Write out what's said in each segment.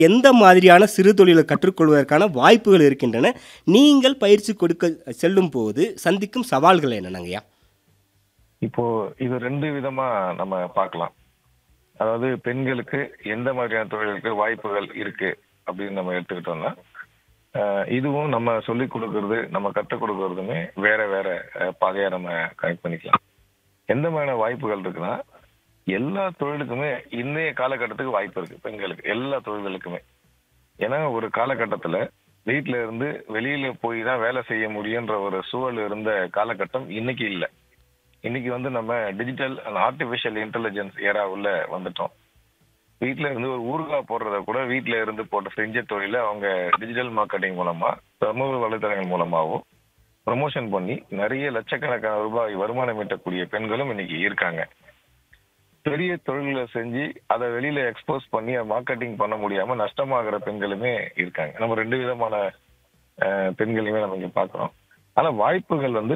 எந்த மாதிரியான சிறு தொழிலை கற்றுக்கொள்வதற்கான வாய்ப்புகள் இருக்கின்றன நீங்கள் பயிற்சி கொடுக்க செல்லும் போது சந்திக்கும் சவால்கள் என்னென்னங்கய்யா இப்போ இது ரெண்டு விதமா நம்ம பார்க்கலாம் அதாவது பெண்களுக்கு எந்த மாதிரியான தொழிலுக்கு வாய்ப்புகள் இருக்கு அப்படின்னு நம்ம எடுத்துக்கிட்டோம்னா ஆஹ் இதுவும் நம்ம சொல்லி கொடுக்கறது நம்ம கற்றுக் கொடுக்கறதுமே வேற வேற ஆஹ் பாதையா நம்ம கனெக்ட் பண்ணிக்கலாம் எந்த மாதிரியான வாய்ப்புகள் இருக்குன்னா எல்லா தொழிலுக்குமே இன்றைய காலகட்டத்துக்கு வாய்ப்பு இருக்கு பெண்களுக்கு எல்லா தொழில்களுக்குமே ஏன்னா ஒரு காலகட்டத்துல வீட்ல இருந்து வெளியில போய் தான் வேலை செய்ய முடியுன்ற ஒரு சூழல் இருந்த காலகட்டம் இன்னைக்கு இல்லை இன்னைக்கு வந்து நம்ம digital and artificial intelligence era உள்ள வந்துட்டோம் வீட்ல இருந்து ஒரு ஊறுகாய் போடுறத கூட வீட்ல இருந்து போட்ட செஞ்ச தொழில அவங்க டிஜிட்டல் மார்க்கெட்டிங் மூலமா சமூக வலைதளங்கள் மூலமாகவும் ப்ரமோஷன் பண்ணி நிறைய லட்சக்கணக்கான ரூபாய் வருமானம் ஈட்டக்கூடிய பெண்களும் இன்னைக்கு இருக்காங்க பெரிய தொழில்களை செஞ்சு அதை வெளியில எக்ஸ்போஸ் பண்ணி மார்க்கெட்டிங் பண்ண முடியாம நஷ்டமாகிற பெண்களுமே இருக்காங்க நம்ம ரெண்டு விதமான அஹ், பெண்களையுமே நம்ம இங்க பாக்குறோம் ஆனா வாய்ப்புகள் வந்து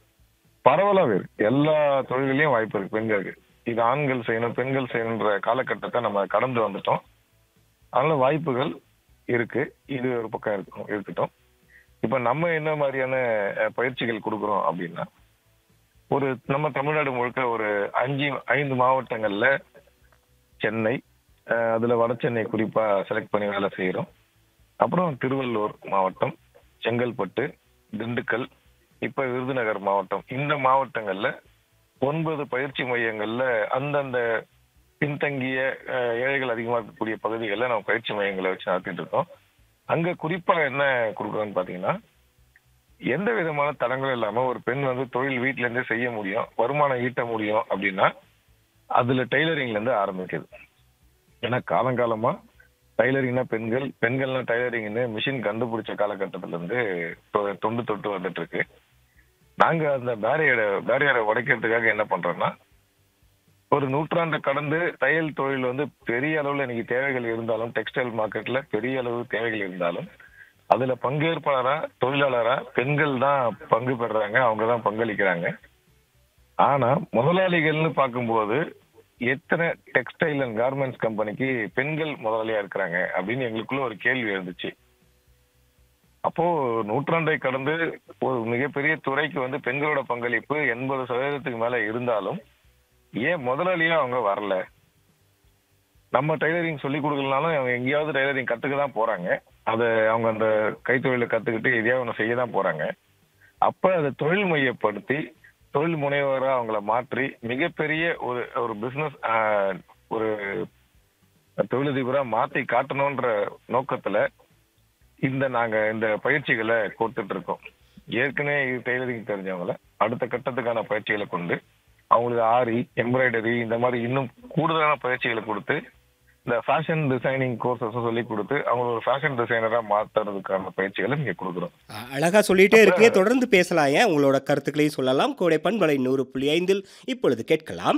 பரவலாவே இருக்கு எல்லா தொழில்களையும் வாய்ப்பு இருக்கு பெண்களுக்கு இது ஆண்கள் செய்யணும் பெண்கள் செய்யணுன்ற காலகட்டத்தை நம்ம கடந்து வந்துட்டோம் அதனால வாய்ப்புகள் இருக்கு இது ஒரு பக்கம் இருக்கும் இருக்கட்டும் இப்ப நம்ம என்ன மாதிரியான அஹ், பயிற்சிகள் கொடுக்குறோம் அப்படின்னா ஒரு நம்ம தமிழ்நாடு முழுக்க ஒரு அஞ்சு ஐந்து மாவட்டங்கள்ல சென்னை அஹ், அதுல வட சென்னை குறிப்பா செலக்ட் பண்ணி வேலை செய்யறோம் அப்புறம் திருவள்ளூர் மாவட்டம் செங்கல்பட்டு திண்டுக்கல் இப்ப விருதுநகர் மாவட்டம் இந்த மாவட்டங்கள்ல ஒன்பது பயிற்சி மையங்கள்ல அந்தந்த பின்தங்கிய அஹ், ஏழைகள் அதிகமா இருக்கக்கூடிய பகுதிகளில் நம்ம பயிற்சி மையங்களை வச்சு நடத்திட்டு இருக்கோம் அங்க குறிப்பா என்ன கொடுக்குறோம்னு பாத்தீங்கன்னா எந்த விதமான தடங்களும் இல்லாம ஒரு பெண் வந்து தொழில் வீட்ல இருந்தே செய்ய முடியும் வருமானம் ஈட்ட முடியும் அப்படின்னா அதுல டெய்லரிங்ல இருந்து ஆரம்பிக்குது ஏன்னா காலங்காலமா டைலரிங்னா பெண்கள் பெண்கள்னா டைலரிங்னு மிஷின் கண்டுபிடிச்ச காலகட்டத்துல இருந்து தொ- தொண்டு தொட்டு வந்துட்டு இருக்கு நாங்க அந்த பேரியரை பேரியரை உடைக்கிறதுக்காக என்ன பண்றோம்னா ஒரு நூற்றாண்டு கடந்து தையல் தொழில் வந்து பெரிய அளவுல இன்னைக்கு தேவைகள் இருந்தாலும் டெக்ஸ்டைல் மார்க்கெட்ல பெரிய அளவு தேவைகள் இருந்தாலும் அதுல பங்கேற்பாளரா தொழிலாளரா பெண்கள் தான் பங்கு பெறுறாங்க அவங்க தான் பங்களிக்கிறாங்க ஆனா முதலாளிகள்னு பார்க்கும்போது எத்தனை டெக்ஸ்டைல் அண்ட் கார்மெண்ட்ஸ் கம்பெனிக்கு பெண்கள் முதலாளியா இருக்கிறாங்க அப்படின்னு எங்களுக்குள்ள ஒரு கேள்வி இருந்துச்சு அப்போ நூற்றாண்டை கடந்து ஒரு மிகப்பெரிய துறைக்கு வந்து பெண்களோட பங்களிப்பு எண்பது சதவீதத்துக்கு மேல இருந்தாலும் ஏன் முதலாளியா அவங்க வரல நம்ம டைலரிங் சொல்லி கொடுக்கலனாலும் அவங்க எங்கேயாவது டைலரிங் கத்துக்க தான் போறாங்க அதை அவங்க அந்த கைத்தொழிலை கத்துக்கிட்டு எதையாவது ஒன்று செய்ய தான் போறாங்க அப்ப அதை தொழில் மையப்படுத்தி தொழில் முனைவரா அவங்கள மாற்றி மிகப்பெரிய ஒரு ஒரு பிசினஸ் ஒரு தொழிலதிபரா மாத்தி காட்டணும்ன்ற நோக்கத்துல இந்த நாங்க இந்த பயிற்சிகளை கொடுத்துட்டு இருக்கோம் ஏற்கனவே டெய்லரிங் தெரிஞ்சவங்கள அடுத்த கட்டத்துக்கான பயிற்சிகளை கொண்டு அவங்களுக்கு ஆரி எம்ப்ராய்டரி இந்த மாதிரி இன்னும் கூடுதலான பயிற்சிகளை கொடுத்து இந்த ஃபேஷன் டிசைனிங் கோர்சஸ் சொல்லி கொடுத்து அவங்க ஒரு ஃபேஷன் டிசைனரா மாத்துறதுக்கான பயிற்சிகளை இங்க கொடுக்குறோம் அ- அழகா சொல்லிட்டே இருக்கே தொடர்ந்து பேசலாம் ஏன் உங்களோட கருத்துக்களையும் சொல்லலாம் கோடை பண்பலை நூறு புள்ளி ஐந்தில் இப்பொழுது கேட்கலாம்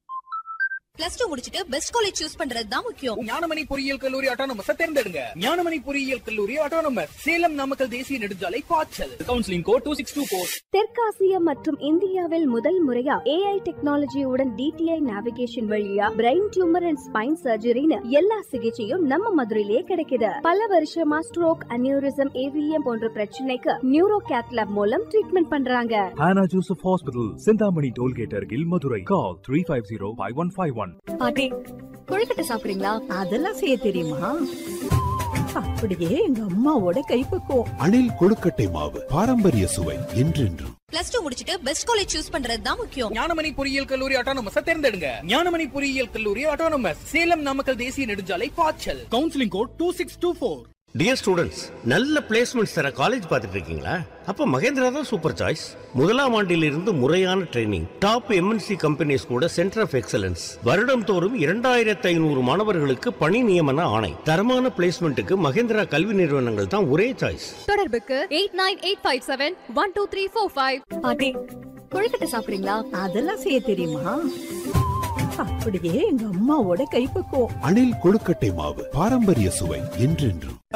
பிளஸ் டூ முடிச்சிட்டு பெஸ்ட் காலேஜ் சூஸ் பண்றது தான் முக்கியம் ஞானமணி பொறியியல் கல்லூரி ஆட்டோனமஸ் தேர்ந்தெடுங்க ஞானமணி பொறியியல் கல்லூரி ஆட்டோனமஸ் சேலம் நாமக்கல் தேசிய நெடுஞ்சாலை பாய்ச்சல் counselling code two six two four தெற்காசியா மற்றும் இந்தியாவில் முதல் முறையா ஏஐ டெக்னாலஜியுடன் டிடிஐ நேவிகேஷன் வழியா பிரெயின் டியூமர் அண்ட் ஸ்பைன் சர்ஜரின்னு எல்லா சிகிச்சையும் நம்ம மதுரையிலேயே கிடைக்குது பல வருஷமா ஸ்ட்ரோக் அனியூரிசம் ஏவிஎம் போன்ற பிரச்சனைக்கு நியூரோ கேத்லாப் மூலம் ட்ரீட்மெண்ட் பண்றாங்க Hannah Joseph Hospital, Sindhamani Tollgate Argil, Madurai. Call 350-5151. பாட்டி கொழுக்கட்டை சாப்பிடுறீங்களா அதெல்லாம் செய்ய தெரியுமா அப்படியே எங்க அம்மாவோட கைப்பக்குவம் அணில் கொழுக்கட்டை மாவு பாரம்பரிய சுவை என்றென்றும் பிளஸ் டூ முடிச்சிட்டு பெஸ்ட் காலேஜ் சூஸ் பண்றது தான் முக்கியம் ஞானமணி பொறியியல் கல்லூரி ஆட்டோனமஸ் தேர்ந்தெடுங்க ஞானமணி பொறியியல் கல்லூரி ஆட்டோனமஸ் சேலம் நாமக்கல் தேசிய நெடுஞ்சாலை பாய்ச்சல் counselling code two six two four dear students நல்ல பிளேஸ்மெண்ட்ஸ் தர காலேஜ் பார்த்துட்டு இருக்கீங்களா அப்போ மகேந்திரா தான் சூப்பர் சாய்ஸ் முதலாம் ஆண்டிலிருந்து முறையான ட்ரைனிங் டாப் எம்என்சி கம்பெனிஸ் கூட சென்டர் ஆஃப் எக்ஸலன்ஸ் வருடம் தோறும் இரண்டாயிரத்து ஐநூறு மாணவர்களுக்கு பணி நியமன ஆணை தரமான பிளேஸ்மெண்ட்டுக்கு மகேந்திரா கல்வி நிறுவனங்கள் தான் ஒரே சாய்ஸ் தொடர்புக்கு eight nine eight five seven one two three four five பாட்டி கொழுக்கட்டை சாப்பிடுறீங்களா அதெல்லாம் செய்ய தெரியுமா அப்படியே எங்க அம்மாவோட கைப்பக்குவம் அணில் கொழுக்கட்டை மாவு பாரம்பரிய சுவை என்றென்றும்